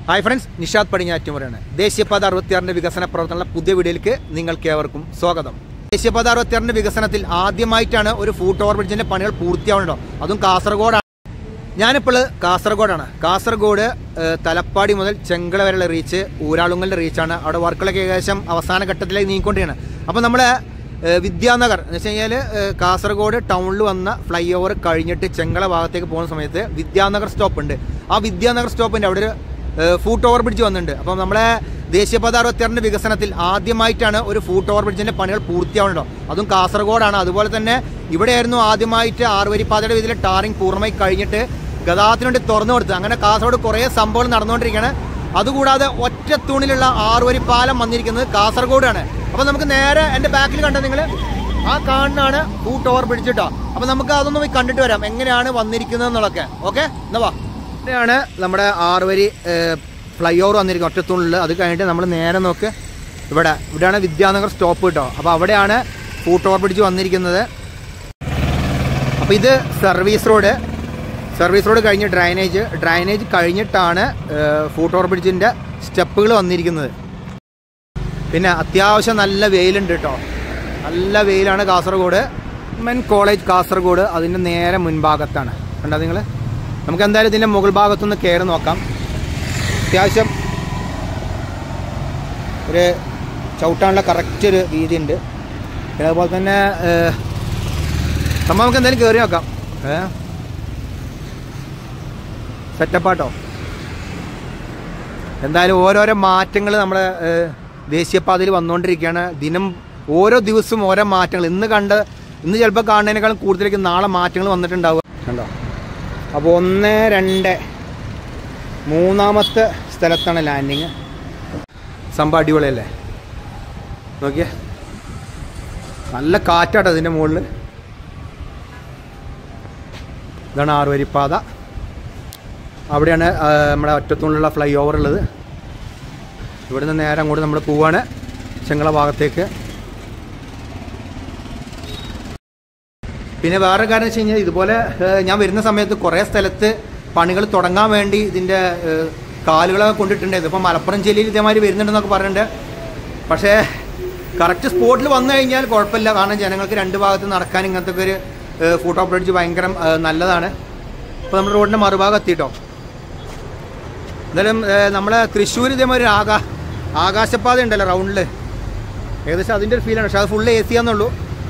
hi friends Nishad പടിഞ്ഞാറ്റുമുറയാണ് ദേശീയപാത അറുപത്തിയാറിന്റെ വികസന പ്രവർത്തനങ്ങളുടെ പുതിയ വീഡിയോയിലേക്ക് നിങ്ങൾക്ക് ഏവർക്കും സ്വാഗതം ദേശീയപാത അറുപത്തിയാറിന്റെ വികസനത്തിൽ ആദ്യമായിട്ടാണ് ഒരു ഫൂട്ട് ഓവർ ബ്രിഡ്ജിന്റെ പണികൾ പൂർത്തിയാവുന്നുണ്ടോ അതും കാസർഗോഡാണ് ഞാനിപ്പോൾ കാസർഗോഡാണ് കാസർഗോഡ് ഏഹ്, തലപ്പാടി മുതൽ ചെങ്കള വരെയുള്ള റീച്ച് ഊരാളുങ്കലിൻ്റെ റീച്ചാണ് അവിടെ വർക്കുകളൊക്കെ ഏകദേശം അവസാന ഘട്ടത്തിലേക്ക് നീങ്ങിക്കൊണ്ടിരിക്കുകയാണ് അപ്പോൾ നമ്മൾ വിദ്യാനഗർ എന്ന് വെച്ച് കഴിഞ്ഞാൽ ഏഹ്, കാസർഗോഡ് ടൗണിൽ വന്ന ഫ്ലൈ ഓവർ കഴിഞ്ഞിട്ട് ചെങ്കള ഭാഗത്തേക്ക് പോകുന്ന സമയത്ത് വിദ്യാനഗർ സ്റ്റോപ്പ് ഉണ്ട് ആ വിദ്യാനഗർ സ്റ്റോപ്പിൻ്റെ അവിടെ ഒരു ഫൂട്ട് ഓവർ ബ്രിഡ്ജ് വന്നിട്ടുണ്ട് അപ്പം നമ്മളെ ദേശീയപാത അറുപത്തിയാറിൻ്റെ വികസനത്തിൽ ആദ്യമായിട്ടാണ് ഒരു ഫൂട്ട് ഓവർ ബ്രിഡ്ജിൻ്റെ പണികൾ പൂർത്തിയാവുന്നുണ്ടോ അതും കാസർഗോഡാണ് അതുപോലെ തന്നെ ഇവിടെയായിരുന്നു ആദ്യമായിട്ട് ആറുവരിപ്പാതയുടെ ഇതിൽ ടാറിങ് പൂർണ്ണമായി കഴിഞ്ഞിട്ട് ഗതാഗതത്തിന് വേണ്ടി തുറന്നു കൊടുത്തത് അങ്ങനെ കാസർഗോഡ് കുറേ സംഭവങ്ങൾ നടന്നുകൊണ്ടിരിക്കുകയാണ് അതുകൂടാതെ ഒറ്റത്തൂണിലുള്ള ആറുവരി പാലം വന്നിരിക്കുന്നത് കാസർഗോഡാണ് അപ്പം നമുക്ക് നേരെ എൻ്റെ ബാക്കിൽ കണ്ട നിങ്ങൾ ആ കാണുന്നതാണ് ഫൂട്ട് ഓവർ ബ്രിഡ്ജ് കേട്ടോ അപ്പം നമുക്ക് അതൊന്ന് പോയി കണ്ടിട്ട് വരാം എങ്ങനെയാണ് വന്നിരിക്കുന്നത് എന്നുള്ളതൊക്കെ ഓക്കെ എന്നാ വാ ഇവിടെയാണ് നമ്മുടെ ആറുവരി ഫ്ലൈ ഓവർ വന്നിരിക്കുന്നത് ഒറ്റത്തൂണിൽ അത് കഴിഞ്ഞിട്ട് നമ്മൾ നേരെ നോക്ക് ഇവിടെ ഇവിടെയാണ് വിദ്യാനഗർ സ്റ്റോപ്പ് കേട്ടോ അപ്പോൾ അവിടെയാണ് ഫൂട്ട് ഓവർ ബ്രിഡ്ജ് വന്നിരിക്കുന്നത് അപ്പോൾ ഇത് സർവീസ് റോഡ് സർവീസ് റോഡ് കഴിഞ്ഞ് ഡ്രൈനേജ് ഡ്രൈനേജ് കഴിഞ്ഞിട്ടാണ് ഫൂട്ട് ഓവർ ബ്രിഡ്ജിൻ്റെ സ്റ്റെപ്പുകൾ വന്നിരിക്കുന്നത് പിന്നെ അത്യാവശ്യം നല്ല വെയിലുണ്ട് കേട്ടോ നല്ല വെയിലാണ് കാസർഗോഡ് മെൻ കോളേജ് കാസർഗോഡ് അതിൻ്റെ നേരെ മുൻഭാഗത്താണ് കണ്ടോ നിങ്ങൾ നമുക്ക് എന്തായാലും ഇതിൻ്റെ മുകൾ ഭാഗത്തുനിന്ന് കയറി നോക്കാം അത്യാവശ്യം ഒരു ചവിട്ടാനുള്ള കറക്റ്റ് ഒരു വീതി ഉണ്ട് പിന്നെ അതുപോലെ തന്നെ ഏഹ്, സംഭവം നമുക്ക് എന്തായാലും കയറി നോക്കാം ഏ സെറ്റപ്പാട്ടോ എന്തായാലും ഓരോരോ മാറ്റങ്ങൾ നമ്മുടെ ഏഹ്, ദേശീയപാതയിൽ വന്നുകൊണ്ടിരിക്കുകയാണ് ദിനം ഓരോ ദിവസവും ഓരോ മാറ്റങ്ങൾ ഇന്ന് കണ്ട് ഇന്ന് ചിലപ്പോൾ കാണുന്നതിനേക്കാളും കൂടുതലേക്ക് നാളെ മാറ്റങ്ങൾ വന്നിട്ടുണ്ടാവുക കണ്ടോ അപ്പോൾ ഒന്ന് രണ്ട് മൂന്നാമത്തെ സ്ഥലത്താണ് ലാൻഡിങ് സംഭവം അടിപൊളിയല്ലേ നോക്കിയേ നല്ല കാറ്റാട്ടോ അതിൻ്റെ മുകളിൽ ഇതാണ് ആറുവരിപ്പാത അവിടെയാണ് ആ, നമ്മുടെ ഒറ്റത്തൂണിലുള്ള ഫ്ലൈ ഓവർ ഉള്ളത് ഇവിടുന്ന് നേരെ അങ്ങോട്ട് നമ്മൾ പോവാണ് ചെങ്ങള ഭാഗത്തേക്ക് പിന്നെ വേറെ കാര്യം വെച്ച് കഴിഞ്ഞാൽ ഇതുപോലെ ഏഹ്, ഞാൻ വരുന്ന സമയത്ത് കുറേ സ്ഥലത്ത് പണികൾ തുടങ്ങാൻ വേണ്ടി ഇതിൻ്റെ ഏഹ്, കാലുകളൊക്കെ കൊണ്ടിട്ടുണ്ടായിരുന്നു ഇപ്പം മലപ്പുറം ജില്ലയിൽ ഇതേമാതിരി വരുന്നുണ്ടെന്നൊക്കെ പറഞ്ഞിട്ടുണ്ട് പക്ഷേ കറക്റ്റ് സ്പോട്ടിൽ വന്നു കഴിഞ്ഞാൽ കുഴപ്പമില്ല കാരണം ജനങ്ങൾക്ക് രണ്ട് ഭാഗത്ത് നടക്കാൻ ഇങ്ങനത്തെ ഒക്കെ ഒരു ഫൂട്ടോ ബ്രിഡ്ജ് ഭയങ്കര ഏഹ്, നല്ലതാണ് അപ്പോൾ നമ്മുടെ റോഡിൻ്റെ മറുഭാഗം എത്തിയിട്ടോ എന്തായാലും ഏഹ്, നമ്മളെ തൃശ്ശൂർ ഇതേമാതിരി ഒരു ആകാ ആകാശപാത ഉണ്ടല്ലോ റൗണ്ടിൽ ഏകദേശം അതിൻ്റെ ഒരു ഫീലാണ് പക്ഷേ അത് ഫുള്ള് എ സി ആണെന്നുള്ളൂ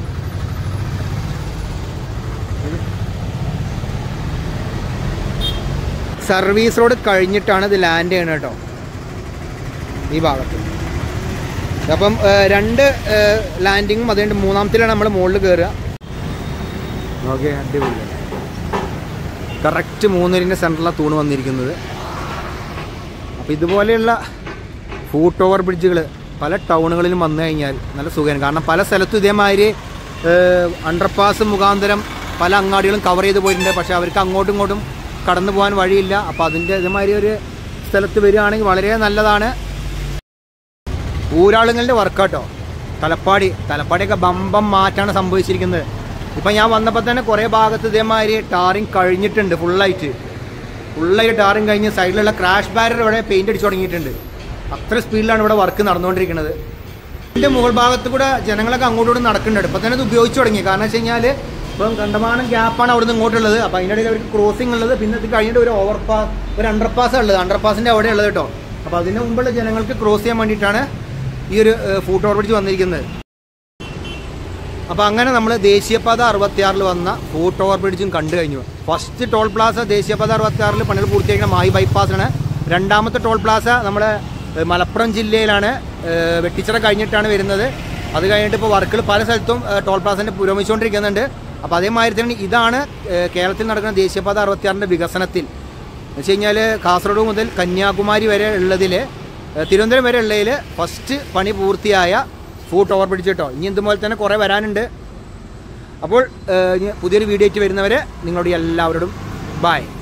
സർവീസ് റോഡ് കഴിഞ്ഞിട്ടാണ് ഇത് ലാൻഡ് ചെയ്യണത് കേട്ടോ ഈ ഭാഗത്ത് അപ്പം ഏഹ്, രണ്ട് ലാൻഡിങ്ങും അതുകൊണ്ട് മൂന്നാമത്തിലാണ് നമ്മൾ മുകളിൽ കയറുക ഓക്കെ അടിപൊളി കറക്റ്റ് മൂന്നരിൻ്റെ സെൻറ്ററിലാണ് തൂണ് വന്നിരിക്കുന്നത് അപ്പോൾ ഇതുപോലെയുള്ള ഫൂട്ട് ഓവർ ബ്രിഡ്ജുകൾ പല ടൗണുകളിലും വന്നു കഴിഞ്ഞാൽ നല്ല സുഖമാണ് കാരണം പല സ്ഥലത്തും ഇതേമാതിരി അണ്ടർപാസ് മുഖാന്തരം പല അങ്ങാടികളും കവർ ചെയ്ത് പോയിട്ടുണ്ട് പക്ഷേ അവർക്ക് അങ്ങോട്ടും ഇങ്ങോട്ടും കടന്നു പോകാൻ വഴിയില്ല അപ്പോൾ അതിൻ്റെ ഇതേമാതിരി ഒരു സ്ഥലത്ത് വരികയാണെങ്കിൽ വളരെ നല്ലതാണ് ഊരാളുങ്ങളുടെ വർക്കാട്ടോ തലപ്പാടി തലപ്പാടിയൊക്കെ ബമ്പം മാറ്റാണ് സംഭവിച്ചിരിക്കുന്നത് ഇപ്പം ഞാൻ വന്നപ്പോൾ തന്നെ കുറേ ഭാഗത്ത് ഇതേമാതിരി ടാറിങ് കഴിഞ്ഞിട്ടുണ്ട് ഫുള്ളായിട്ട് ഫുള്ളായിട്ട് ടാറിങ് കഴിഞ്ഞ് സൈഡിലുള്ള ക്രാഷ് ബാരർ ഇവിടെ പെയിന്റ് അടിച്ചു തുടങ്ങിയിട്ടുണ്ട് അത്ര സ്പീഡിലാണ് ഇവിടെ വർക്ക് നടന്നുകൊണ്ടിരിക്കുന്നത് ഇതിൻ്റെ മുകൾ ഭാഗത്ത് കൂടെ ജനങ്ങളൊക്കെ അങ്ങോട്ടും ഇങ്ങോട്ടും നടക്കുന്നുണ്ട് ഇപ്പം തന്നെ ഇത് ഉപയോഗിച്ച് തുടങ്ങി കാരണം വെച്ച് കഴിഞ്ഞാൽ ഇപ്പം കണ്ടമാനം ഗ്യാപ്പാണ് അവിടെ നിന്ന് ഇങ്ങോട്ടുള്ളത് അപ്പോൾ അതിൻ്റെ ഇടയിൽ അവർക്ക് ക്രോസിംഗ് ഉള്ളത് പിന്നെ ഇത് കഴിഞ്ഞിട്ട് ഒരു ഓവർ പാസ് ഒരു അണ്ടർ പാസ് ഉള്ളത് അണ്ടർ പാസിൻ്റെ അവിടെ ഉള്ളത് കേട്ടോ അപ്പോൾ അതിന് മുമ്പുള്ള ജനങ്ങൾക്ക് ക്രോസ് ചെയ്യാൻ വേണ്ടിയിട്ടാണ് ഈ ഒരു ഫൂട്ട് ഓവർ ബ്രിഡ്ജ് വന്നിരിക്കുന്നത് അപ്പോൾ അങ്ങനെ നമ്മൾ ദേശീയപാത അറുപത്തിയാറിൽ വന്ന ഫൂട്ട് ഓവർ ബ്രിഡ്ജും കണ്ടു കഴിഞ്ഞു ഫസ്റ്റ് ടോൾ പ്ലാസ ദേശീയപാത അറുപത്തിയാറിൽ പണികൾ പൂർത്തിയാക്കുന്ന മായി ബൈപ്പാസ് ആണ് രണ്ടാമത്തെ ടോൾ പ്ലാസ നമ്മുടെ ഏഹ്, മലപ്പുറം ജില്ലയിലാണ് ഏഹ്, വെട്ടിച്ചിറ കഴിഞ്ഞിട്ടാണ് വരുന്നത് അത് കഴിഞ്ഞിട്ട് ഇപ്പോൾ വർക്കുകൾ പല സ്ഥലത്തും ഏഹ്, ടോൾ പ്ലാസിൻ്റെ പുരോഗമിച്ചുകൊണ്ടിരിക്കുന്നുണ്ട് അപ്പോൾ അതേമാതിരി തന്നെ ഇതാണ് ഏഹ്, കേരളത്തിൽ നടക്കുന്ന ദേശീയപാത അറുപത്തിയാറിൻ്റെ വികസനത്തിൽ എന്ന് വെച്ച് കഴിഞ്ഞാൽ കാസർഗോഡ് മുതൽ കന്യാകുമാരി വരെ ഉള്ളതിൽ ഏഹ്, തിരുവനന്തപുരം വരെ ഉള്ളതിൽ ഫസ്റ്റ് പണി പൂർത്തിയായ ഫൂട്ട് ഓവർ ബ്രിഡ്ജ് കേട്ടോ ഇനി ഇതുപോലെ തന്നെ കുറേ വരാനുണ്ട് അപ്പോൾ ഏഹ്, ഇനി പുതിയൊരു വീഡിയോ ആയിട്ട് വരുന്നവരെ നിങ്ങളോട് എല്ലാവരോടും ബായ്